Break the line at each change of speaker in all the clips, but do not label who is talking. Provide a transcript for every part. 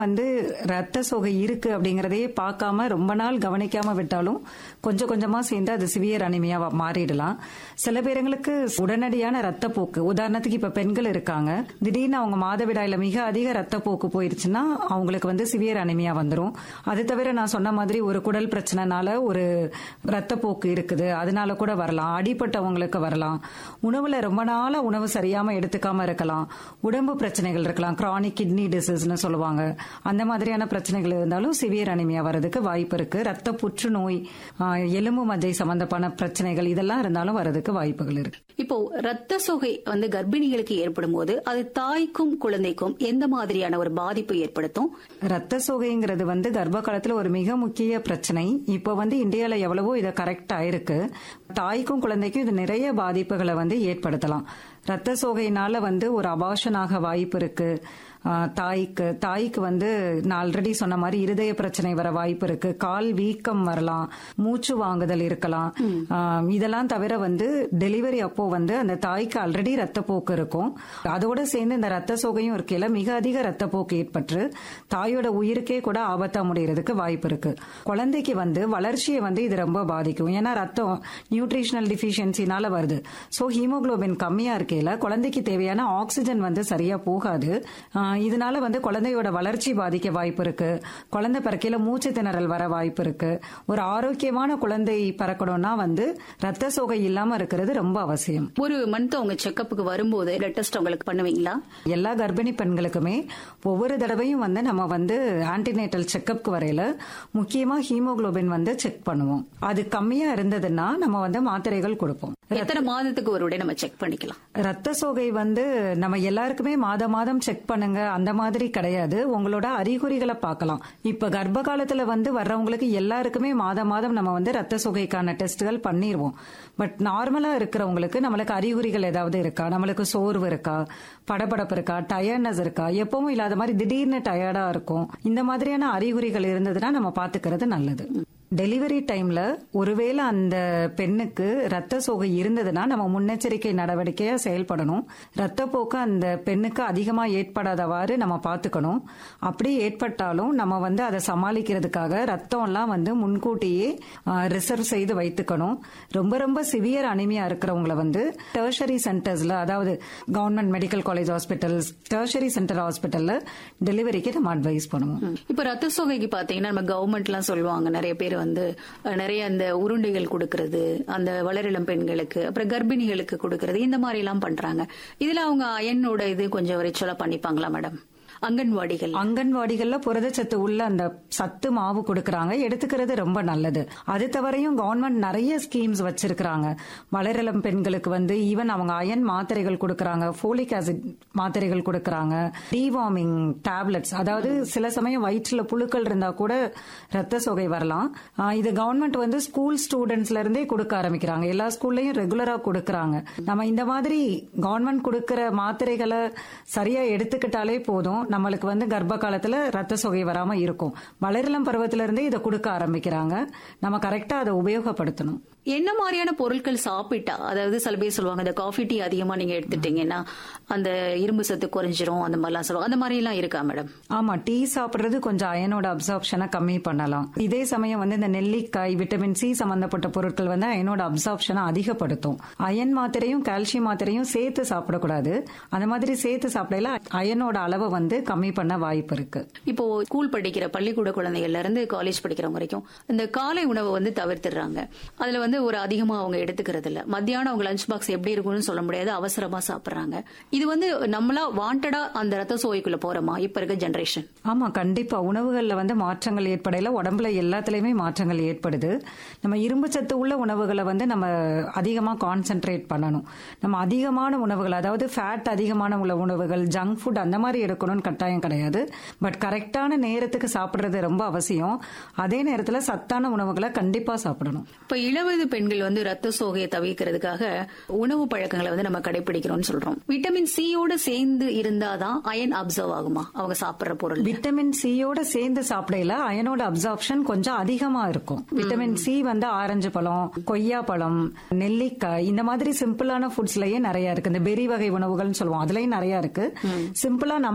வந்து ரத்த சோகை இருக்கு அப்படிங்கறதையே பார்க்காம ரொம்ப நாள் கவனிக்காம விட்டாலும் கொஞ்சம் கொஞ்சமா சேர்ந்து அது சிவியர் அனிமியா மாறிடலாம் சில பேருங்களுக்கு உடனடியான ரத்தப்போக்கு உதாரணத்துக்கு இப்ப பெண்கள் இருக்காங்க திடீர்னு அவங்க மாதவிடாயில மிக அதிக ரத்தப்போக்கு போயிருச்சுன்னா அவங்களுக்கு வந்து சிவியர் அனிமியா வந்துரும் அது தவிர நான் சொன்ன மாதிரி ஒரு குடல் பிரச்சனைனால ஒரு ரத்தப்போக்கு இருக்குது அதனால கூட வரலாம் அடிப்பட்டவங்களுக்கு வரலாம் உணவுல ரொம்ப நாளா உணவு சரியாம எடுத்துக்காம இருக்கலாம் உடம்பு பிரச்சனைகள் இருக்கலாம் கிரானிக் கிட்னி டிசீஸ்னு சொல்லுவாங்க அந்த மாதிரியான பிரச்சனைகள் இருந்தாலும் சிவியர் அனிமியா வர்றதுக்கு வாய்ப்பு இருக்கு ரத்த புற்றுநோய் ஆஹ், எலும்பு மஜ்ஜை சம்பந்தமான பிரச்சனைகள் இதெல்லாம் இருந்தாலும் வர்றதுக்கு வாய்ப்புகள் இருக்கு
இப்போ ரத்த சோகை வந்து கர்ப்பிணிகளுக்கு ஏற்படும் போது அது தாய்க்கும் குழந்தைக்கும் எந்த மாதிரியான ஒரு பாதிப்பு ஏற்படுத்தும்
ரத்த சோகைங்கிறது வந்து கர்ப்ப காலத்துல ஒரு மிக முக்கிய பிரச்சனை இப்போ வந்து இந்தியால எவ்வளவோ இதை கரெக்ட் ஆயிருக்கு தாய்க்கும் குழந்தைக்கும் இது நிறைய பாதிப்புகளை வந்து ஏற்படுத்தலாம் ரத்த சோகையினால வந்து ஒரு அபாஷன் ஆக வாய்ப்பு இருக்கு ஆஹ் தாய்க்கு தாய்க்கு வந்து நான் ஆல்ரெடி சொன்ன மாதிரி இருதய பிரச்சனை வர வாய்ப்பு இருக்கு கால் வீக்கம் வரலாம் மூச்சு வாங்குதல் இருக்கலாம் ஆஹ் இதெல்லாம் தவிர வந்து டெலிவரி அப்போ வந்து அந்த தாய்க்கு ஆல்ரெடி ரத்தப்போக்கு இருக்கும் அதோட சேர்ந்து இந்த ரத்த சோகையும் இருக்கையில மிக அதிக ரத்தப்போக்கு ஏற்பட்டு தாயோட உயிருக்கே கூட ஆபத்தா முடியறதுக்கு வாய்ப்பு இருக்கு குழந்தைக்கு வந்து வளர்ச்சியை வந்து இது ரொம்ப பாதிக்கும் ஏன்னா ரத்தம் நியூட்ரிஷனல் டிஃபிஷியன்சினால வருது சோ ஹீமோகுளோபின் கம்மியா இருக்கையில குழந்தைக்கு தேவையான ஆக்சிஜன் வந்து சரியா போகாது ஆஹ் இதனால வந்து குழந்தையோட வளர்ச்சி பாதிக்க வாய்ப்பு இருக்கு குழந்தை பிறக்கையில மூச்சு திணறல் வர வாய்ப்பு இருக்கு ஒரு ஆரோக்கியமான குழந்தை பிறக்கணும்னா வந்து ரத்த சோகை இல்லாம இருக்கிறது ரொம்ப அவசியம்
ஒரு மந்த் அவங்க செக்கப்புக்கு வரும்போது பிளட் டெஸ்ட் அவங்களுக்கு பண்ணுவீங்களா
எல்லா கர்ப்பிணி பெண்களுக்குமே ஒவ்வொரு தடவையும் வந்து நம்ம வந்து ஆன்டிநேட்டல் செக்கப்க்கு வரையில முக்கியமா ஹீமோகுளோபின் வந்து செக் பண்ணுவோம் அது கம்மியா இருந்ததுன்னா நம்ம வந்து மாத்திரைகள் கொடுப்போம்
எத்தனை மாதத்துக்கு ஒரு உடனே நம்ம செக் பண்ணிக்கலாம்
ரத்த சோகை வந்து நம்ம எல்லாருக்குமே மாத மாதம் செக் பண்ணுங்க அந்த மாதிரி கிடையாது உங்களோட அறிகுறிகளை பார்க்கலாம் இப்ப கர்ப்ப காலத்துல வந்து வர்றவங்களுக்கு எல்லாருக்குமே மாத மாதம் நம்ம வந்து ரத்த சோகைக்கான டெஸ்ட்கள் பண்ணிடுவோம் பட் நார்மலா இருக்கிறவங்களுக்கு நம்மளுக்கு அறிகுறிகள் ஏதாவது இருக்கா நம்மளுக்கு சோர்வு இருக்கா படபடப்பு இருக்கா டயர்ட்னஸ் இருக்கா எப்பவும் இல்லாத மாதிரி திடீர்னு டயர்டா இருக்கும் இந்த மாதிரியான அறிகுறிகள் இருந்ததுன்னா நம்ம பாத்துக்கிறது நல்லது டெலிவரி டைம்ல ஒருவேளை அந்த பெண்ணுக்கு ரத்த சோகை இருந்ததுன்னா நம்ம முன்னெச்சரிக்கை நடவடிக்கையா செயல்படணும் ரத்தப்போக்கு அந்த பெண்ணுக்கு அதிகமா ஏற்படாதவாறு நம்ம பாத்துக்கணும் அப்படி ஏற்பட்டாலும் நம்ம வந்து அதை சமாளிக்கிறதுக்காக ரத்தம் எல்லாம் வந்து முன்கூட்டியே ரிசர்வ் செய்து வைத்துக்கணும் ரொம்ப ரொம்ப சிவியர் அனிமியா இருக்கிறவங்கள வந்து டெர்ஷரி சென்டர்ஸ்ல அதாவது government medical college hospitals tertiary centre ஹாஸ்பிட்டல்ல டெலிவரிக்கு நம்ம அட்வைஸ் பண்ணுவோம்
இப்ப ரத்த சோகைக்கு பாத்தீங்கன்னா நம்ம கவர்மெண்ட் எல்லாம் சொல்லுவாங்க நிறைய பேர் வந்து அஹ், நிறைய அந்த உருண்டைகள் கொடுக்கறது அந்த வளரிளம் பெண்களுக்கு அப்புறம் கர்ப்பிணிகளுக்கு கொடுக்கறது இந்த மாதிரி எல்லாம் பண்றாங்க இதுல அவங்க அயனோட இது கொஞ்சம் ரிச்சுவலா பண்ணிப்பாங்களா மேடம் அங்கன்வாடிகள்
அங்கன்வாடிகள்ல புரதச்சத்து உள்ள அந்த சத்து மாவு கொடுக்கறாங்க எடுத்துக்கிறது ரொம்ப நல்லது அது தவிரையும் கவர்மெண்ட் நிறைய ஸ்கீம்ஸ் வச்சிருக்காங்க வளரிளம் பெண்களுக்கு வந்து ஈவன் அவங்க அயன் மாத்திரைகள் கொடுக்கறாங்க ஃபோலிக் ஆசிட் மாத்திரைகள் கொடுக்கறாங்க டிவார்மிங் டேப்லெட்ஸ் அதாவது சில சமயம் வயிற்றுல புழுக்கள் இருந்தா கூட ரத்த சோகை வரலாம் ஆஹ் இது கவர்மெண்ட் வந்து ஸ்கூல் ஸ்டூடெண்ட்ஸ்ல இருந்தே கொடுக்க ஆரம்பிக்கிறாங்க எல்லா ஸ்கூல்லயும் ரெகுலரா கொடுக்கறாங்க நம்ம இந்த மாதிரி கவர்மெண்ட் கொடுக்கிற மாத்திரைகளை சரியா எடுத்துக்கிட்டாலே போதும் நம்மளுக்கு வந்து கர்ப்ப காலத்துல ரத்த சோகை வராம இருக்கும் வளரிளம் பருவத்தில இருந்தே இதை கொடுக்க ஆரம்பிக்கிறாங்க நம்ம கரெக்டா அதை உபயோகப்படுத்தணும்
என்ன மாதிரியான பொருட்கள் சாப்பிட்டா அதாவது சில பேர் சொல்லுவாங்க இந்த காஃபி டீ அதிகமா நீங்க எடுத்துட்டீங்கன்னா அந்த இரும்பு சத்து குறைஞ்சிரும் அந்த மாதிரிலாம் சொல்லுவாங்க அந்த மாதிரி எல்லாம் இருக்கா மேடம்
ஆமா டீ சாப்பிடுறது கொஞ்சம் அயனோட அப்சார்ப்ஷனை கம்மி பண்ணலாம் இதே சமயம் வந்து இந்த நெல்லிக்காய் விட்டமின் சி சம்பந்தப்பட்ட பொருட்கள் வந்து அயனோட அப்சார்ப்ஷனை அதிகப்படுத்தும் அயன் மாத்திரையும் கால்சியம் மாத்திரையும் சேர்த்து சாப்பிடக்கூடாது அந்த மாதிரி சேர்த்து சாப்பிடல அயனோட அளவை வந்து கம்மி பண்ண வாய்ப்பு இருக்கு
இப்போ ஸ்கூல் படிக்கிற பள்ளிக்கூட குழந்தைகள்ல இருந்து காலேஜ் படிக்கிறவங்க வரைக்கும் இந்த காலை உணவை வந்து தவிர்த்துடுறாங்க அதுல வந்து ஒரு அதிகமா அவங்க எடுத்துக்கிறது இல்ல மத்தியானம் அவங்க லஞ்ச் பாக்ஸ் எப்படி இருக்கும்னு சொல்ல முடியாது அவசரமா சாப்பிடுறாங்க இது வந்து நம்மளா வாண்டடா அந்த ரத்த சோகைக்குள்ள போறோமா இப்ப இருக்க ஜெனரேஷன்
ஆமா கண்டிப்பா உணவுகள்ல வந்து மாற்றங்கள் ஏற்படையில உடம்புல எல்லாத்துலயுமே மாற்றங்கள் ஏற்படுது நம்ம இரும்பு சத்து உள்ள உணவுகளை வந்து நம்ம அதிகமா கான்சென்ட்ரேட் பண்ணணும் நம்ம அதிகமான உணவுகள் அதாவது ஃபேட் அதிகமான உள்ள உணவுகள் ஜங்க் ஃபுட் அந்த மாதிரி எடுக்கணும்னு கட்டாயம் கிடையாது பட் கரெக்டான நேரத்துக்கு சாப்பிடுறது ரொம்ப அவசியம் அதே நேரத்துல சத்தான உணவுகளை கண்டிப்பா சாப்பிடணும்
இப்ப இளவயது பெண்கள் வந்து ரத்த சோகையை தவிர்க்கிறதுக்காக உணவு பழக்கங்களை வந்து நம்ம கடைபிடிக்கிறோம்னு சொல்றோம் விட்டமின் சியோட சேர்ந்து இருந்தாதான் அயன் அப்சர்வ் ஆகுமா அவங்க சாப்பிடுற பொருள்
விட்டமின் சியோட சேர்ந்து சாப்பிடையில அயனோட அப்சார்ப்ஷன் கொஞ்சம் அதிகமா இருக்கும் விட்டமின் சி வந்து ஆரஞ்சு பழம் கொய்யா பழம் நெல்லிக்காய் இந்த மாதிரி சிம்பிளான ஃபுட்ஸ்லயே நிறைய இருக்கு இந்த பெரி வகை உணவுகள்னு சொல்லுவோம் அதுலயும் நிறைய இருக்கு சிம்பிளா நம்ம சைடு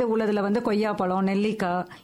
உள்ளதுல வந்து கொய்யாப்பழம் நெல்லிக்காய்